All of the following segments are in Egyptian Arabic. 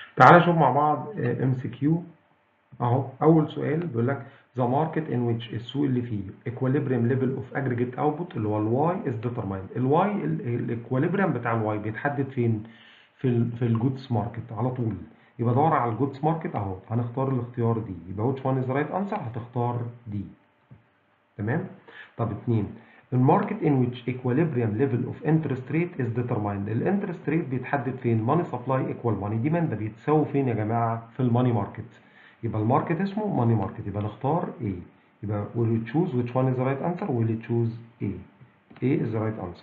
تعالى نشوف مع بعض ام سي كيو اهو اول سؤال بيقول لك the market in which السوق اللي فيه equilibrium level of aggregate output اللي هو الواي is determined الواي الايكواليبريم بتاع الواي بيتحدد فين في ال في الجودز ماركت على طول يبقى دور على الجودز ماركت اهو هنختار الاختيار دي يبقى which one is the right answer هتختار دي تمام طب اتنين الماركت in which equilibrium level of interest rate is determined الانترست ريت بيتحدد فين money supply equal money demand ده بيتساوي فين يا جماعه في الماني ماركت يبقى الماركت اسمه ماني ماركت يبقى نختار A يبقى will we choose which one is the right answer will we choose A A is the right answer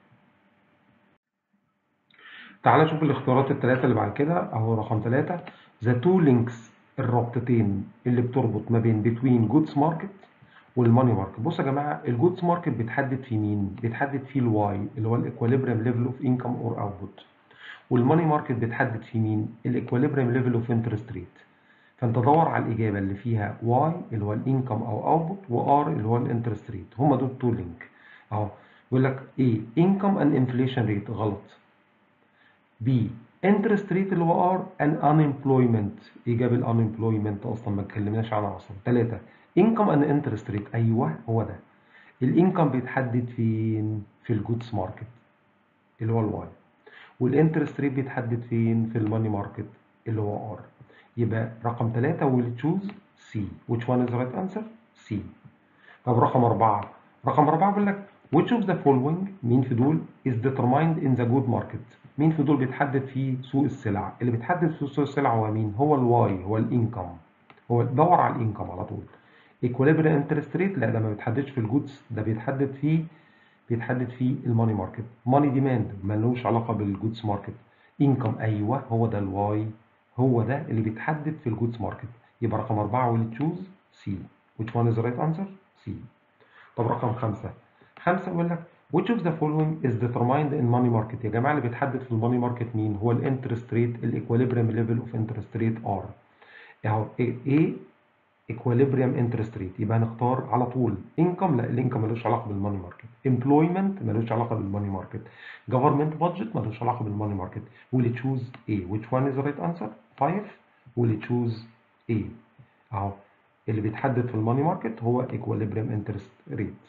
تعال نشوف الاختيارات الثلاثة اللي بعد كده اهو رقم ثلاثة the two links الرابطتين اللي بتربط ما بين between goods market والماني ماركت بص يا جماعة الجودز ماركت بيتحدد في مين بيتحدد في الواي اللي هو الايكواليبريم ليفل اوف انكم اور اوتبوت والماني ماركت بيتحدد في مين الايكواليبريم ليفل اوف انترست ريت فانت دور على الاجابه اللي فيها واي اللي هو الانكم او اوتبوت وار اللي هو الانترست ريت هما دول تو لينك اهو بيقول لك ايه انكم ان انفليشن ريت غلط بي انترست ريت اللي هو ار ان انمبلويمنت ايجاب الانمبلويمنت اصلا ما اتكلمناش عنها اصلا ثلاثه انكم ان انترست ريت ايوه هو ده الانكم بيتحدد فين في الجودز ماركت اللي هو الواي والانترست ريت بيتحدد فين في الماني ماركت اللي هو ار يبقى رقم 3 will choose C which one is the right answer C طب رقم 4 رقم 4 بيقول لك which of the following مين في دول is determined in the good market مين في دول بيتحدد في سوق السلع اللي بيتحدد في سوق السلع هو مين هو الواي هو الانكم هو دور على الانكم على طول equilibrium interest rate لا ده ما بيتحددش في الجودز ده بيتحدد في بيتحدد في الماني ماركت ماني ديماند ملوش علاقه بالجودز ماركت انكم ايوه هو ده الواي هو ده اللي بيتحدد في الجودز ماركت يبقى رقم 4 will choose C which one is the right answer C طب رقم 5 5 يقول لك which of the following is determined in money market يا جماعه اللي بيتحدد في الماني ماركت مين هو الانترست ريت الايكواليبريم ليفل اوف انترست ريت R اهو ايه equilibrium interest rate يبقى هنختار على طول income لا الانكم ملوش علاقه بالماني ماركت employment ملوش علاقه بالماني ماركت government budget ملوش علاقه بالماني ماركت will choose A which one is the right answer 5 will choose A اهو اللي بيتحدد في الماني ماركت هو equilibrium interest rate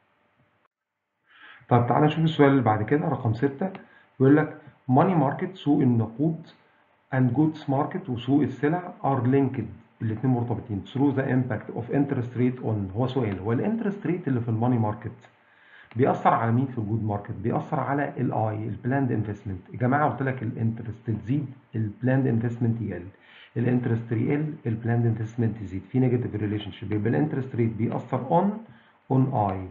طب تعالى نشوف السؤال اللي بعد كده رقم 6 بيقول لك money market سوق النقود and goods market وسوق السلع are linked الاثنين مرتبطين through the impact of interest rate on هو سؤال هو الانترست ريت اللي في الماني ماركت بيأثر على مين في الجود ماركت بيأثر على الاي البلاند انفستمنت يا جماعه قلت لك الانترست تزيد البلاند انفستمنت يقل الانترست يقل البلاند انفستمنت يزيد في نيجاتيف ريليشن شيب يبقى الانترست ريت بيأثر اون اون اي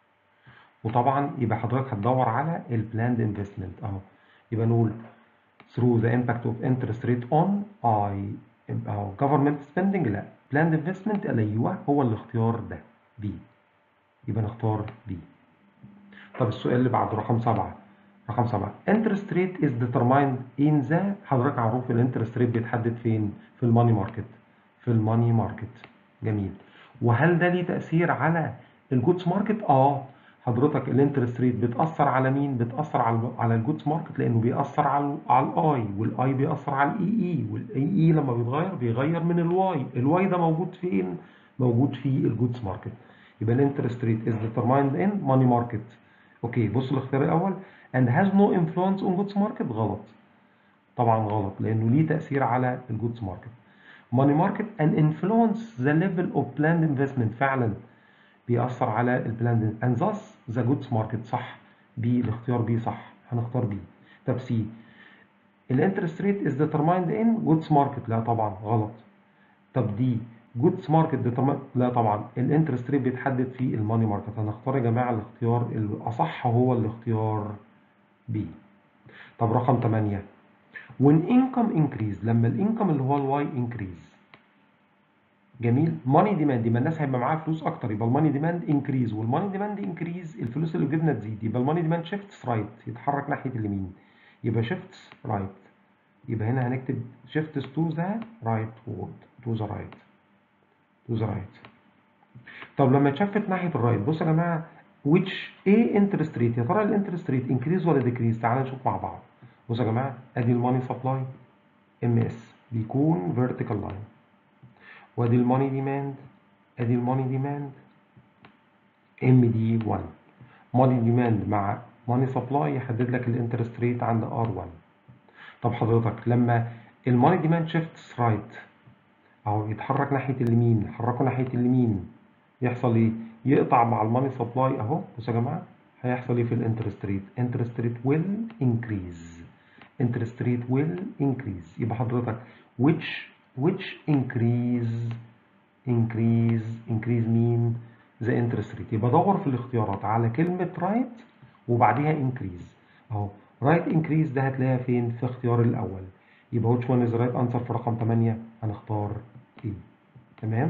وطبعا يبقى حضرتك هتدور على البلاند انفستمنت اهو يبقى نقول through the impact of interest rate on I أو government spending لا planned investment أيوه هو الاختيار ده B يبقى نختار B طب السؤال اللي بعده رقم سبعة رقم سبعة interest rate is determined in the حضرتك عارف الانترست ريت بيتحدد فين في الماني ماركت في الماني ماركت جميل وهل ده ليه تأثير على الجودز ماركت اه حضرتك الانترست ريت بتاثر على مين بتاثر على على الجودز ماركت لانه بيأثر على على الاي والاي بيأثر على الاي اي والاي اي لما بيتغير بيغير من الواي الواي ده موجود فين موجود في الجودز ماركت يبقى الانترست ريت از ديترمايند ان ماني ماركت اوكي بص الاختيار الاول and has no influence on goods market غلط طبعا غلط لانه ليه تاثير على الجودز ماركت ماني ماركت and influence the level of planned investment فعلا بيأثر على البلاند and thus the goods market صح بي الاختيار بي صح هنختار بي طب سي الانترست ريت is determined in goods market لا طبعا غلط طب دي goods market determined لا طبعا الانترست ريت بيتحدد في الماني ماركت هنختار يا جماعه الاختيار الاصح هو الاختيار بي طب رقم 8 when income increase لما الانكم اللي هو الواي increase جميل ماني ديماند يبقى الناس هيبقى معاها فلوس اكتر يبقى الماني ديماند انكريز والماني ديماند انكريز الفلوس اللي في جيبنا تزيد يبقى الماني ديماند شيفتس رايت يتحرك ناحيه اليمين يبقى شيفتس رايت يبقى هنا هنكتب شيفتس تو ذا رايت وورد تو ذا رايت تو ذا رايت طب لما اتشفت ناحيه الرايت بصوا يا جماعه which ايه انترست ريت يا ترى الانترست ريت انكريز ولا ديكريز تعالى نشوف مع بعض بصوا يا جماعه ادي الماني سبلاي ام اس بيكون فيرتيكال لاين وادي الماني ديماند ادي الماني ديماند ام دي 1 ماني ديماند مع ماني سبلاي يحدد لك الانترست ريت عند ار 1 طب حضرتك لما الماني ديماند شيفتس رايت اهو يتحرك ناحيه اليمين يحركه ناحيه اليمين يحصل ايه يقطع مع الماني سبلاي اهو بصوا يا جماعه هيحصل ايه في الانترست ريت انترست ريت ويل انكريز interest rate will increase يبقى حضرتك which which increase increase increase مين the interest rate يبقى دور في الاختيارات على كلمة right وبعديها increase اهو right increase ده هتلاقيها فين في اختيار الاول يبقى which one is the right answer في رقم 8 هنختار ايه تمام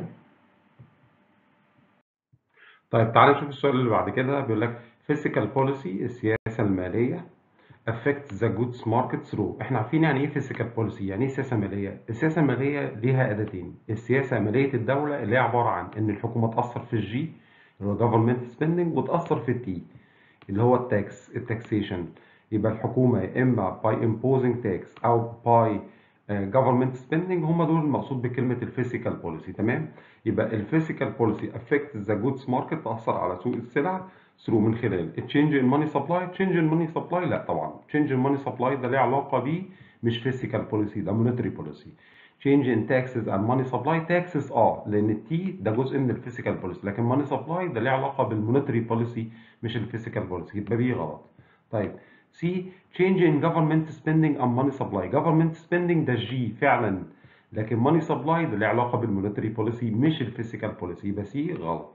طيب تعالى نشوف السؤال اللي بعد كده بيقول لك physical policy السياسة المالية affect the goods market through احنا عارفين يعني ايه physical policy يعني ايه سياسه ماليه السياسه الماليه ليها اداتين السياسه ماليه الدوله اللي هي عباره عن ان الحكومه تاثر في الجي اللي هو government spending وتاثر في التي اللي هو التاكس التاكسيشن يبقى الحكومه يا اما by imposing tax او by government spending هم دول المقصود بكلمه الفيسيكال بوليسي تمام يبقى الفيسيكال بوليسي affect the goods market تاثر على سوق السلع ثرو من خلال تشينج ان ماني سبلاي تشينج ان ماني سبلاي لا طبعا تشينج ان ماني سبلاي ده ليه علاقه بيه مش فيسيكال بوليسي ده مونيتري بوليسي تشينج ان تاكسز اند ماني سبلاي تاكسز اه لان التي ده جزء من الفيسيكال بوليسي لكن ماني سبلاي ده ليه علاقه بالمونيتري بوليسي مش الفيسيكال بوليسي يبقى بيه غلط طيب سي تشينج ان جفرمنت سبيندنج اند ماني سبلاي جفرمنت سبيندنج ده جي فعلا لكن ماني سبلاي ده ليه علاقه بالمونيتري بوليسي مش الفيسيكال بوليسي يبقى سي غلط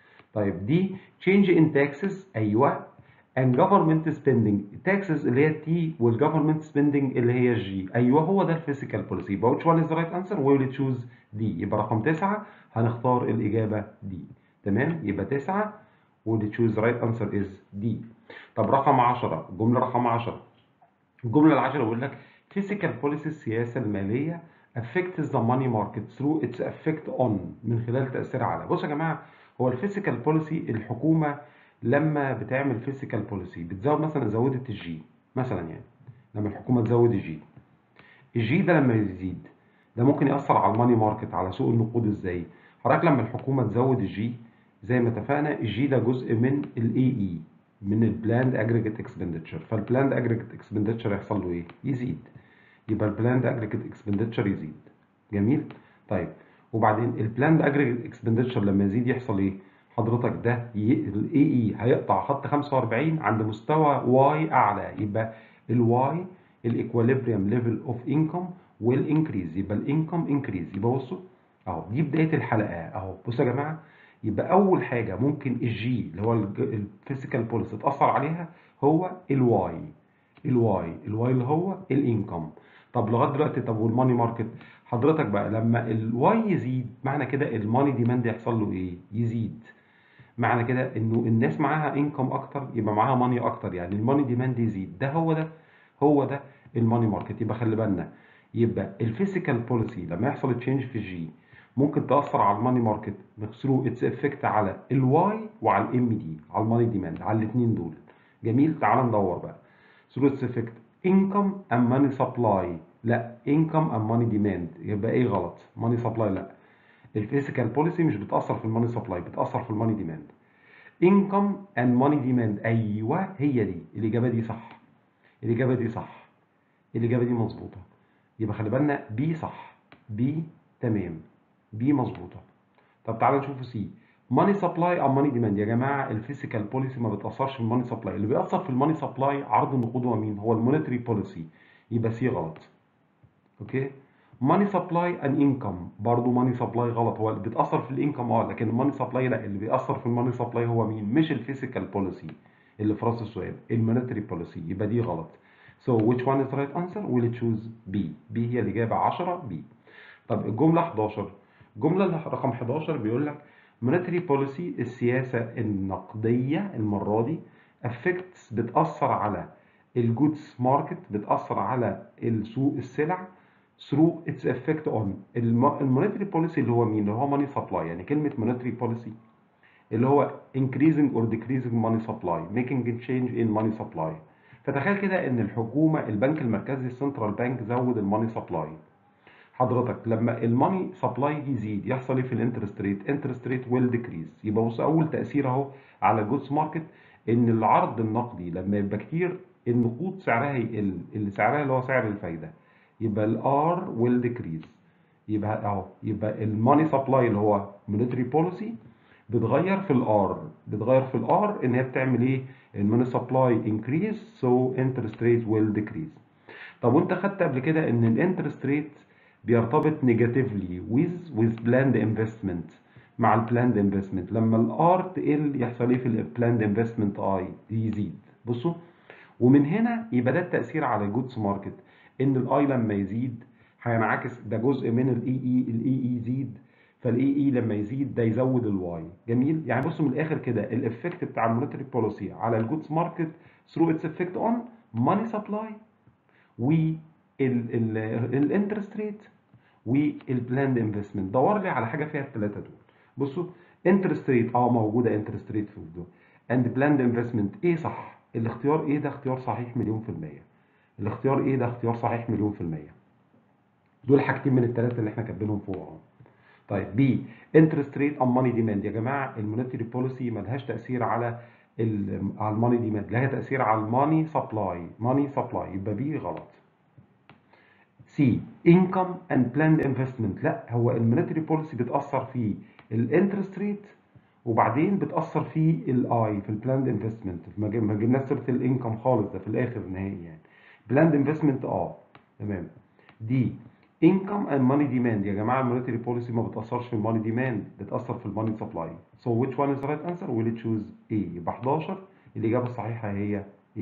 طيب دي change in taxes ايوه and government spending taxes اللي هي التي والgovernment spending اللي هي الجي ايوه هو ده الفيسيكال بوليسي يبقى which one is the right answer we will choose دي يبقى رقم تسعة هنختار الإجابة دي تمام يبقى تسعة واللي choose the right answer is دي طب رقم 10 جملة رقم 10 الجملة العاشرة بيقول لك physical policy السياسة المالية affects the money market through its effect on من خلال تأثيرها على بصوا يا جماعة هو الفيسيكال بوليسي الحكومه لما بتعمل فيسيكال بوليسي بتزود مثلا زودت الجي مثلا يعني لما الحكومه تزود الجي الجي ده لما يزيد ده ممكن ياثر على الماني ماركت على سوق النقود ازاي حضرتك لما الحكومه تزود الجي زي ما اتفقنا الجي ده جزء من الاي اي من البلاند اجريجيت اكسبندتشر فالبلاند اجريجيت اكسبندتشر يحصل له ايه يزيد يبقى البلاند اجريجيت اكسبندتشر يزيد جميل طيب وبعدين البلاند اجريجيت اكسبندتشر لما يزيد يحصل ايه حضرتك ده الاي اي هيقطع خط 45 عند مستوى واي اعلى يبقى الواي الايكواليبريم ليفل اوف انكم ويل انكريز يبقى الانكم انكريز يبقى بصوا اهو دي بدايه الحلقه اهو بصوا يا جماعه يبقى اول حاجه ممكن الجي اللي هو الفيزيكال بوليسي تاثر عليها هو الواي الواي الواي اللي هو الانكم طب لغايه دلوقتي طب والماني ماركت حضرتك بقى لما الواي يزيد معنى كده الماني ديماند يحصل له ايه يزيد معنى كده انه الناس معاها انكم اكتر يبقى معاها ماني اكتر يعني الماني ديماند يزيد ده هو ده هو ده الماني ماركت يبقى خلي بالنا يبقى الفيزيكال بوليسي لما يحصل تشينج في الجي ممكن تاثر على الماني ماركت ثرو اتس افكت على الواي وعلى الام دي على الماني ديماند على الاثنين دول جميل تعال ندور بقى ثرو اتس افكت انكم ام ماني سبلاي لا انكم ام ماني ديماند يبقى ايه غلط ماني سبلاي لا الفيزيكال بوليسي مش بتاثر في الماني سبلاي بتاثر في الماني ديماند انكم اند ماني ديماند ايوه هي دي الاجابه دي صح الاجابه دي صح الاجابه دي مظبوطه يبقى خلي بالنا بي صح بي تمام بي مظبوطه طب تعالى نشوف سي ماني سبلاي او ماني ديماند يا جماعه الفيزيكال بوليسي ما بتاثرش في الماني سبلاي اللي بيأثر في الماني سبلاي عرض النقود هو مين هو المونيتري بوليسي يبقى سي غلط اوكي ماني سبلاي ان انكم برضه ماني سبلاي غلط هو اللي بيتاثر في الانكم اه لكن الماني سبلاي لا اللي بيأثر في الماني سبلاي هو مين مش الفيزيكال بوليسي اللي في راس السؤال المونيتري بوليسي يبقى دي غلط so which one is the right answer we'll choose B B هي الإجابة 10 B طب الجملة 11 الجملة رقم 11 بيقول لك monetary policy السياسة النقدية المرة دي affects بتأثر على الجودز ماركت بتأثر على السوق السلع through its effect on المونيتري بوليسي اللي هو مين؟ اللي هو money supply يعني كلمة monetary policy اللي هو increasing or decreasing money supply making a change in money supply فتخيل كده ان الحكومه البنك المركزي السنترال بانك زود الماني سبلاي حضرتك لما الماني سبلاي يزيد يحصل ايه في الانترست ريت انترست ريت ويل ديكريز يبقى بص اول تاثير اهو على الجودز ماركت ان العرض النقدي لما يبقى كتير النقود سعرها يقل اللي سعرها اللي هو سعر الفايده يبقى الار ويل ديكريز يبقى اهو يبقى الماني سبلاي اللي هو مونيتري بوليسي بتغير في الار بتغير في الار ان هي بتعمل ايه الماني سبلاي انكريز سو انترست ريت ويل ديكريز طب وانت خدت قبل كده ان الانترست ريت بيرتبط نيجاتيفلي with with planned investment مع البلاند انفستمنت لما الار تقل يحصل ايه في البلاند انفستمنت اي يزيد بصوا ومن هنا يبقى ده التاثير على الجودز ماركت ان الاي لما يزيد هينعكس ده جزء من الاي اي الاي اي يزيد فالاي اي لما يزيد ده يزود الواي جميل يعني بصوا من الاخر كده الافكت بتاع المونيتري بوليسي على الجودز ماركت ثرو اتس افكت اون ماني سبلاي والانترست ريت والبلاند انفستمنت دور لي على حاجه فيها الثلاثه دول بصوا انترست ريت اه موجوده انترست ريت في دول اند بلاند انفستمنت ايه صح الاختيار ايه ده اختيار صحيح مليون في الميه الاختيار ايه ده اختيار صحيح مليون في الميه دول حاجتين من الثلاثه اللي احنا كاتبينهم فوق اهو طيب بي انترست ريت ام ماني ديماند يا جماعه المونيتري بوليسي ملهاش تاثير على على الماني ديماند لها تاثير على الماني سبلاي ماني سبلاي يبقى بي غلط سي انكم اند بلاند انفستمنت لا هو المونيتري بوليسي بتاثر في الانترست ريت وبعدين بتاثر في الاي في البلاند انفستمنت ما جبناش سيره الانكم خالص ده في الاخر النهائي يعني بلاند انفستمنت اه تمام دي income and money demand يا جماعه المونيتري بوليسي ما بتاثرش في الماني ديماند بتاثر في الماني سبلاي so which one is the right answer will choose A يبقى 11 الاجابه الصحيحه هي A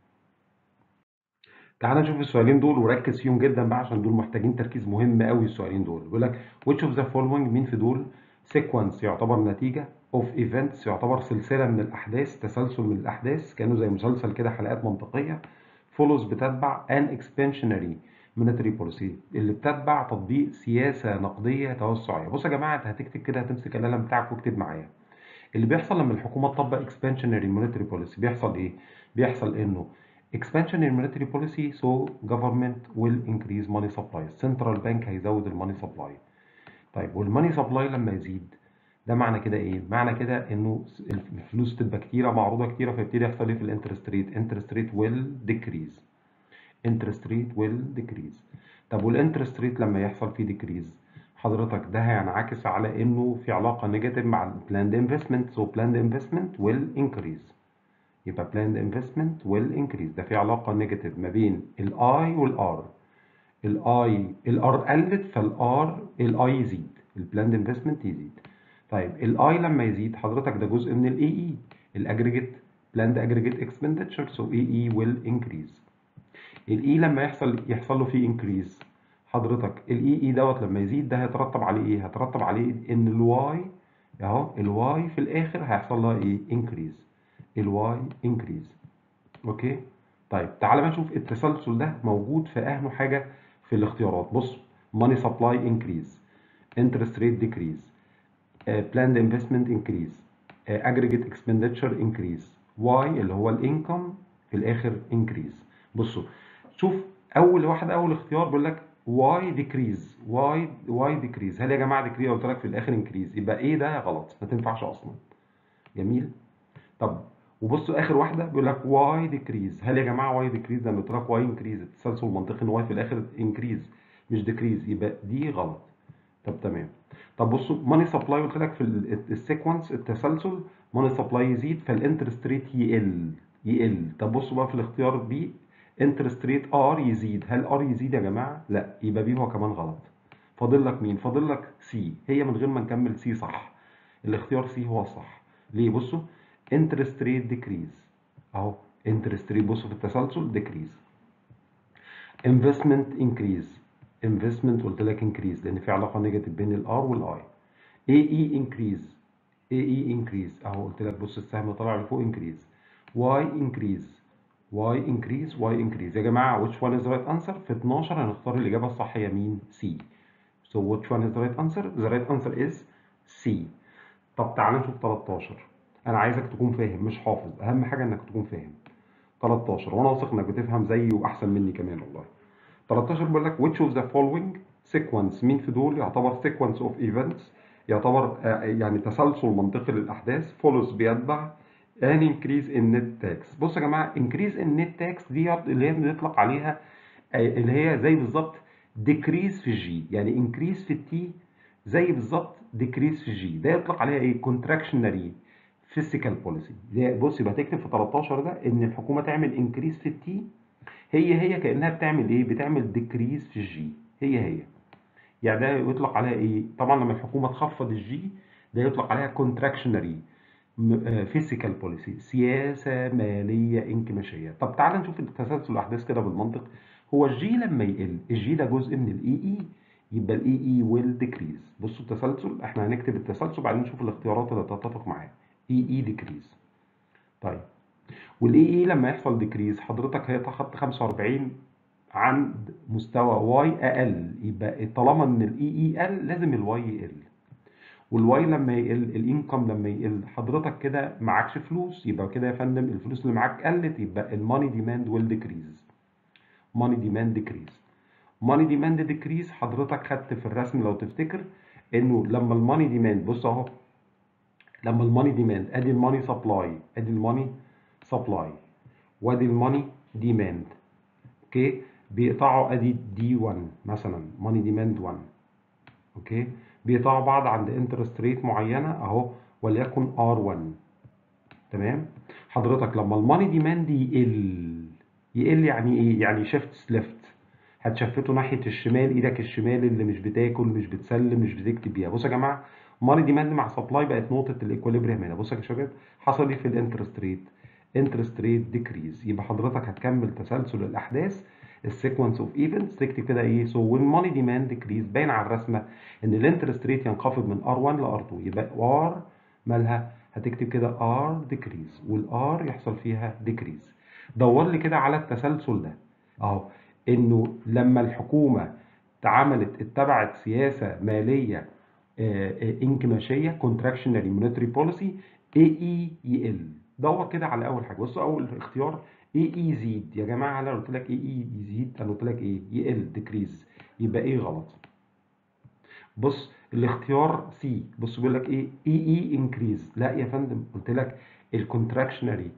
تعال نشوف السؤالين دول وركز فيهم جدا بقى عشان دول محتاجين تركيز مهم قوي السؤالين دول بيقول لك which of the following مين في دول sequence يعتبر نتيجه of events يعتبر سلسله من الاحداث تسلسل من الاحداث كانوا زي مسلسل كده حلقات منطقيه follows بتتبع an expansionary monetary policy اللي بتتبع تطبيق سياسه نقديه توسعيه بص يا جماعه انت هتكتب كده هتمسك القلم بتاعك واكتب معايا اللي بيحصل لما الحكومه تطبق expansionary monetary policy بيحصل ايه بيحصل انه expansionary monetary policy so government will increase money supply central bank هيزود الماني سبلاي طيب والماني سبلاي لما يزيد ده معنى كده ايه معنى كده انه الفلوس تبقى كتيره معروضه كتيره فيبتدي يحصل ايه في الانترست ريت انترست ريت ويل ديكريز انترست ريت ويل ديكريز طب والانترست ريت لما يحصل فيه ديكريز حضرتك ده هينعكس على انه في علاقه نيجاتيف مع البلاند انفستمنت سو بلاند انفستمنت ويل انكريز يبقى بلاند انفستمنت ويل انكريز ده في علاقه نيجاتيف ما بين الاي والار الاي الار قلت فالار الاي يزيد البلاند انفستمنت يزيد طيب الاي لما يزيد حضرتك ده جزء من الاي اي الاجريجيت بلاند اجريجيت اكسبندتشر سو اي اي ويل انكريز الاي لما يحصل يحصل له فيه انكريز حضرتك الاي اي دوت لما يزيد ده هيترتب عليه ايه هيترتب عليه ان الواي اهو الواي في الاخر هيحصل لها ايه انكريز الواي انكريز اوكي طيب تعالى بقى نشوف التسلسل ده موجود في اهم حاجه في الاختيارات بص ماني سبلاي انكريز انترست ريت ديكريز بلاند انفستمنت انكريز اجريجيت اكسبندتشر انكريز واي اللي هو الانكم في الاخر انكريز بصوا شوف اول واحد اول اختيار بيقول لك واي ديكريز واي واي ديكريز هل يا جماعه ديكريز قلت لك في الاخر انكريز يبقى ايه ده غلط ما تنفعش اصلا جميل طب وبصوا اخر واحده بيقول لك واي ديكريز هل يا جماعه واي ديكريز لما قلت لك واي انكريز التسلسل المنطقي ان واي في الاخر انكريز مش ديكريز يبقى دي غلط طب تمام طب بصوا ماني سبلاي قلت لك في السيكونس التسلسل ماني سبلاي يزيد فالانترست ريت يقل يقل طب بصوا بقى في الاختيار بي انترست ريت ار يزيد هل ار يزيد يا جماعه لا يبقى بي هو كمان غلط فاضل لك مين فاضل لك سي هي من غير ما نكمل سي صح الاختيار سي هو الصح ليه بصوا interest rate decrease اهو interest rate بصوا في التسلسل decrease investment increase investment قلت لك increase لان في علاقه نيجاتيف بين الار والاي AE increase AE increase اهو قلت لك بص السهم طالع لفوق increase Y increase Y increase Y increase يا جماعه which one is the right answer في 12 هنختار الاجابه الصح هي مين C so which one is the right answer the right answer is C طب تعالى نشوف 13 انا عايزك تكون فاهم مش حافظ اهم حاجه انك تكون فاهم 13 وانا واثق انك بتفهم زيي واحسن مني كمان والله 13 بيقول لك which of the following sequence مين في دول يعتبر sequence of events يعتبر آه، يعني تسلسل منطقي للاحداث follows بيتبع an increase in net tax بص يا جماعه increase in net tax دي اللي هي بنطلق عليها آه، اللي هي زي بالظبط decrease في الجي يعني increase في التي زي بالظبط decrease في الجي ده يطلق عليها ايه contractionary fiscal policy زي- بص يبقى تكتب في 13 ده ان الحكومه تعمل انكريز في التي هي هي كانها بتعمل ايه بتعمل ديكريز في الجي هي هي يعني ده يطلق عليها ايه طبعا لما الحكومه تخفض الجي ده يطلق عليها contractionary فيسيكال بوليسي سياسه ماليه انكماشيه طب تعال نشوف التسلسل الاحداث كده بالمنطق هو الجي لما يقل الجي ده جزء من الاي اي يبقى الاي اي ويل ديكريز بصوا التسلسل احنا هنكتب التسلسل بعدين نشوف الاختيارات اللي تتفق معاه اي اي ديكريز طيب والاي اي لما يحصل ديكريز حضرتك هيتخطى 45 عند مستوى واي اقل يبقى طالما ان الاي اي قل لازم الواي يقل والواي لما يقل الانكم لما يقل حضرتك كده معكش فلوس يبقى كده يا فندم الفلوس اللي معاك قلت يبقى الماني ديماند ويل ديكريز ماني ديماند ديكريز ماني ديماند ديكريز حضرتك خدت في الرسم لو تفتكر انه لما الماني ديماند بص اهو لما الماني ديماند ادي الماني سبلاي ادي الماني سبلاي وادي الماني ديماند اوكي بيقطعوا ادي دي 1 مثلا ماني ديماند 1 اوكي بيقطعوا بعض عند انترست ريت معينه اهو وليكن ار 1 تمام حضرتك لما الماني ديماند يقل يقل يعني ايه يعني شيفت ليفت هتشفته ناحيه الشمال ايدك الشمال اللي مش بتاكل مش بتسلم مش بتكتب بيها بصوا يا جماعه ماني ديماند مع سبلاي بقت نقطه الايكوليبريم هنا بصوا يا شباب حصل ايه في الانترست ريت انترست ريت ديكريز يبقى حضرتك هتكمل تسلسل الاحداث السيكونس اوف ايفنتس تكتب كده ايه سو وين ماني ديماند ديكريز باين على الرسمه ان الانترست ريت ينخفض من ار1 لار2 يبقى ار مالها هتكتب كده ار ديكريز والار يحصل فيها ديكريز دور لي كده على التسلسل ده اهو انه لما الحكومه اتعملت اتبعت سياسه ماليه انكماشيه كونتراكشنري مونيتري بوليسي اي اي يقل دور كده على اول حاجه بصوا اول اختيار اي اي يزيد يا جماعه انا قلت لك اي اي يزيد انا قلت لك ايه يقل ديكريز يبقى ايه غلط بص الاختيار سي بص بيقول لك ايه اي اي انكريز لا يا فندم قلت لك الكونتراكشنري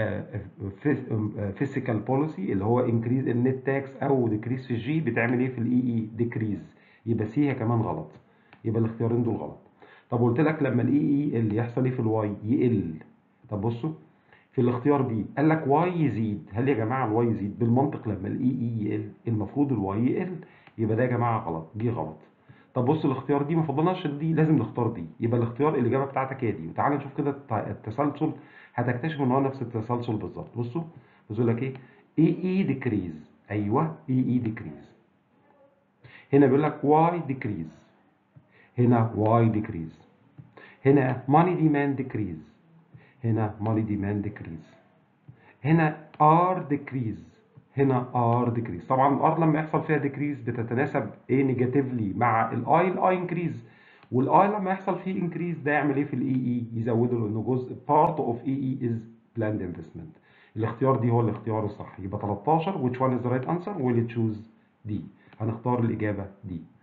فيسيكال بوليسي اللي هو انكريز النت تاكس او ديكريز في الجي بتعمل ايه في الاي اي ديكريز يبقى سي هي كمان غلط يبقى الاختيارين دول غلط طب قلت لك لما الاي اي اللي يحصل ايه في الواي يقل طب بصوا في الاختيار بي قال لك واي يزيد هل يا جماعه الواي يزيد بالمنطق لما الاي اي يقل المفروض الواي يقل يبقى ده يا جماعه غلط دي غلط طب بص الاختيار دي ما فضلناش دي لازم نختار دي يبقى الاختيار الاجابه بتاعتك هي دي وتعالى نشوف كده التسلسل هتكتشف ان هو نفس التسلسل بالظبط بصوا بيقول لك ايه اي اي ديكريز ايوه اي اي ديكريز هنا بيقول لك واي ديكريز هنا واي ديكريز هنا ماني ديماند ديكريز هنا ماني ديماند ديكريز هنا ار ديكريز هنا ار ديكريز طبعا الار لما يحصل فيها ديكريز بتتناسب ايه نيجاتيفلي مع الاي الاي انكريز والاي لما يحصل فيه انكريز ده يعمل ايه في الاي اي يزوده لانه جزء بارت اوف اي اي از بلاند انفستمنت الاختيار دي هو الاختيار الصح يبقى 13 which one is the right answer will you choose D هنختار الاجابه دي